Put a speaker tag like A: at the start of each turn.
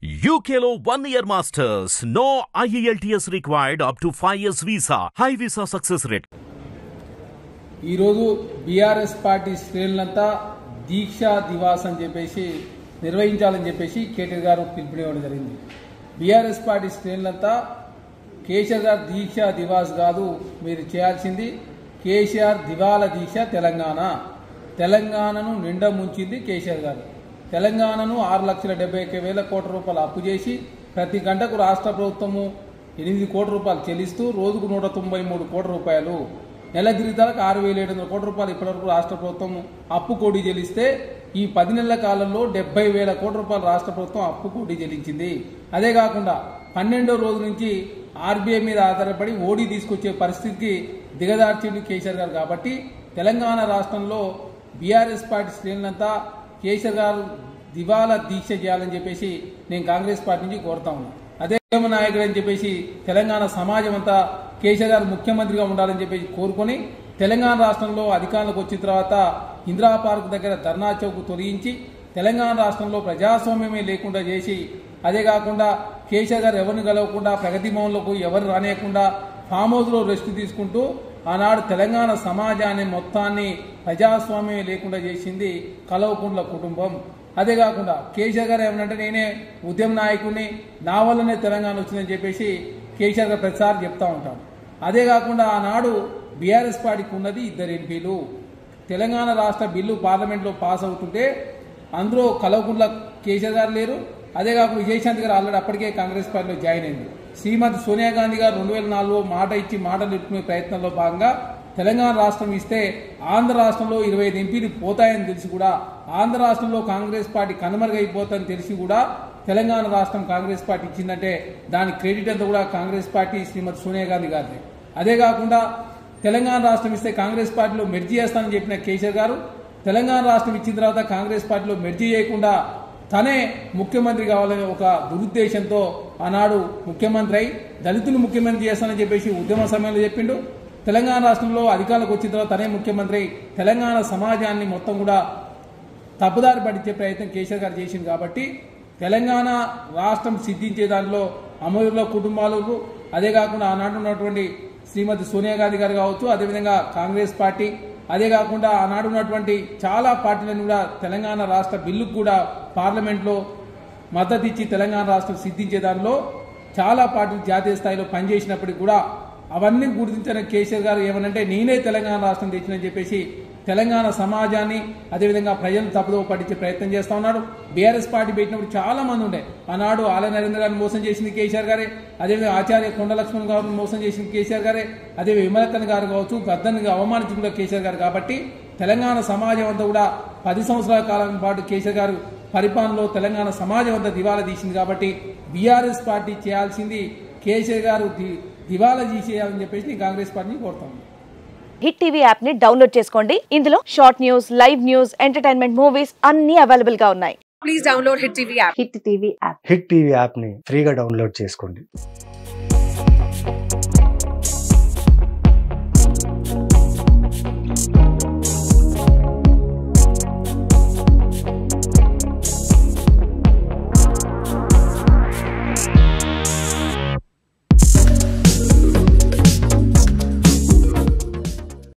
A: UKLO one year masters. No IELTS required up to 5 years visa. High visa success rate.
B: ఈరోజు BRS party శ్రేణులంతా దీక్షా దివాస్ అని చెప్పేసి నిర్వహించాలని చెప్పేసి కేటీఆర్ గారు పిలుపునివ్వడం జరిగింది బీఆర్ఎస్ పార్టీ శ్రేణులంతా కేసీఆర్ గారు దీక్షా దివాస్ కాదు మీరు చేయాల్సింది కేసీఆర్ దివాల దీక్ష తెలంగాణ తెలంగాణను నిండా ముంచింది కేసీఆర్ గారు తెలంగాణను ఆరు లక్షల డెబ్బై ఒక్క వేల కోట్ల రూపాయలు అప్పు చేసి ప్రతి గంటకు రాష్ట్ర ప్రభుత్వము ఎనిమిది కోట్ల రూపాయలు చెల్లిస్తూ రోజుకు నూట తొంభై మూడు కోట్ల రూపాయలు నెల గిరిదాలకు ఆరు వేల ఏడు వందల కోట్ల రూపాయలు ఇప్పటివరకు రాష్ట్ర ప్రభుత్వం అప్పు కోటి చెల్లిస్తే ఈ పది నెలల కాలంలో డెబ్బై వేల కోట్ల రూపాయలు రాష్ట్ర ప్రభుత్వం అప్పు కోటి చెల్లించింది అదే కాకుండా పన్నెండో రోజు నుంచి ఆర్బీఐ మీద ఆధారపడి ఓడి తీసుకొచ్చే పరిస్థితికి దిగదార్చింది కేసీఆర్ గారు కాబట్టి తెలంగాణ రాష్ట్రంలో బీఆర్ఎస్ పార్టీ శ్రేణులంతా కేసీఆర్ గారు దివాలా దీక్ష చేయాలని చెప్పేసి నేను కాంగ్రెస్ పార్టీ నుంచి కోరుతా ఉన్నా అదే ఉద్యమ నాయకుడు అని చెప్పేసి తెలంగాణ సమాజం అంతా కేసీఆర్ గారు ముఖ్యమంత్రిగా ఉండాలని చెప్పేసి కోరుకొని తెలంగాణ రాష్ట్రంలో అధికారంలోకి వచ్చిన తర్వాత ఇందిరా పార్క్ దగ్గర ధర్నా చౌక్ తొలగించి తెలంగాణ రాష్ట్రంలో ప్రజాస్వామ్యమే లేకుండా చేసి అదే కాకుండా కేసీఆర్ గారు ఎవరిని కలవకుండా ప్రగతి భవన్లోకి ఎవరు రానియకుండా ఫామ్ హౌస్లో రెస్ట్ తీసుకుంటూ ఆనాడు తెలంగాణ సమాజాన్ని మొత్తాన్ని ప్రజాస్వామ్యం లేకుండా చేసింది కలవకుండ్ల కుటుంబం అదే కాకుండా కేసీఆర్ గారు ఏమనంటే నేనే ఉద్యమ నాయకుడిని నా వల్లనే తెలంగాణ వచ్చిందని చెప్పేసి కేసీఆర్ గారు ప్రతిసారి చెప్తా ఉంటాను అదే కాకుండా ఆనాడు బీఆర్ఎస్ పార్టీకి ఉన్నది ఇద్దరు ఎంపీలు తెలంగాణ రాష్ట్ర బిల్లు పార్లమెంట్లో పాస్ అవుతుంటే అందులో కలవకుండ్ల కేసీఆర్ గారు లేరు అదే కాకుండా విజయశాంతి గారు ఆల్రెడీ అప్పటికే కాంగ్రెస్ పార్టీలో జాయిన్ అయింది శ్రీమతి సోనియా గాంధీ గారు రెండు వేల నాలుగులో మాట ఇచ్చి మాట నిలుపుకునే ప్రయత్నంలో భాగంగా తెలంగాణ రాష్ట్రం ఇస్తే ఆంధ్ర రాష్ట్రంలో ఇరవై ఐదు ఎంపీలు పోతాయని తెలిసి కూడా ఆంధ్ర రాష్ట్రంలో కాంగ్రెస్ పార్టీ కనుమరుగైపోతుందని తెలిసి కూడా తెలంగాణ రాష్ట్రం కాంగ్రెస్ పార్టీ ఇచ్చిందంటే దాని క్రెడిట్ అంతా కూడా కాంగ్రెస్ పార్టీ శ్రీమతి సోనియా గాంధీ గారిది అదే కాకుండా తెలంగాణ రాష్ట్రం ఇస్తే కాంగ్రెస్ పార్టీలో మెర్జీ చేస్తానని చెప్పిన కేసీఆర్ గారు తెలంగాణ రాష్ట్రం ఇచ్చిన తర్వాత కాంగ్రెస్ పార్టీలో మెర్జీ చేయకుండా తనే ముఖ్యమంత్రి కావాలనే ఒక దురుద్దేశంతో ఆనాడు ముఖ్యమంత్రి అయి దళితులు ముఖ్యమంత్రి చేస్తానని చెప్పేసి ఉద్యమ సమయంలో చెప్పిండు తెలంగాణ రాష్ట్రంలో అధికారులకు వచ్చిన తర్వాత తనే ముఖ్యమంత్రి అయి తెలంగాణ సమాజాన్ని మొత్తం కూడా తప్పుదారి పట్టించే ప్రయత్నం కేసీఆర్ గారు చేసింది కాబట్టి తెలంగాణ రాష్ట్రం సిద్ధించే దానిలో అమరుల కుటుంబాలు అదే కాకుండా ఆనాడు ఉన్నటువంటి శ్రీమతి సోనియా గాంధీ గారు కావచ్చు అదేవిధంగా కాంగ్రెస్ పార్టీ అదే కాకుండా ఆనాడు ఉన్నటువంటి చాలా పార్టీలను కూడా తెలంగాణ రాష్ట్ర బిల్లుకు కూడా పార్లమెంట్లో మద్దతు ఇచ్చి తెలంగాణ రాష్ట్రం సిద్ధించే దానిలో చాలా పార్టీలు జాతీయ స్థాయిలో పనిచేసినప్పటికీ కూడా అవన్నీ గుర్తించిన కేసీఆర్ గారు ఏమనంటే నేనే తెలంగాణ రాష్ట్రం తెచ్చినని చెప్పేసి తెలంగాణ సమాజాన్ని అదేవిధంగా ప్రజలను తప్పుదో పట్టించే ప్రయత్నం చేస్తా ఉన్నాడు బీఆర్ఎస్ పార్టీ పెట్టినప్పుడు చాలా మంది ఉండే ఆనాడు ఆల నరేంద్ర గారిని మోసం చేసింది కేసీఆర్ గారే అదేవిధంగా ఆచార్య కొండ లక్ష్మణ్ గారిని మోసం చేసింది కేసీఆర్ గారే అదే విమలక్కన్ గారు కావచ్చు గద్దన్ని అవమానించి కూడా కేసీఆర్ గారు కాబట్టి తెలంగాణ సమాజం అంతా కూడా పది సంవత్సరాల కాలం పాటు కేసీఆర్ గారు పరిపాలనలో తెలంగాణ సమాజం అంతా దివాలా తీసింది కాబట్టి బీఆర్ఎస్ పార్టీ చేయాల్సింది కేసీఆర్ గారు ది- దివాలా తీసేయాలని చెప్పేసి నేను కాంగ్రెస్ పార్టీని కోరుతాను
C: హిట్ టీవీ యాప్ ని డౌన్లోడ్ చేసుకోండి ఇందులో short news live news entertainment movies అన్ని అవైలబుల్ గా ఉన్నాయి
D: please download Hit TV app.
C: Hit TV app
E: Hit TV యాప్ని ఫ్రీగా డౌన్లోడ్ చేసుకోండి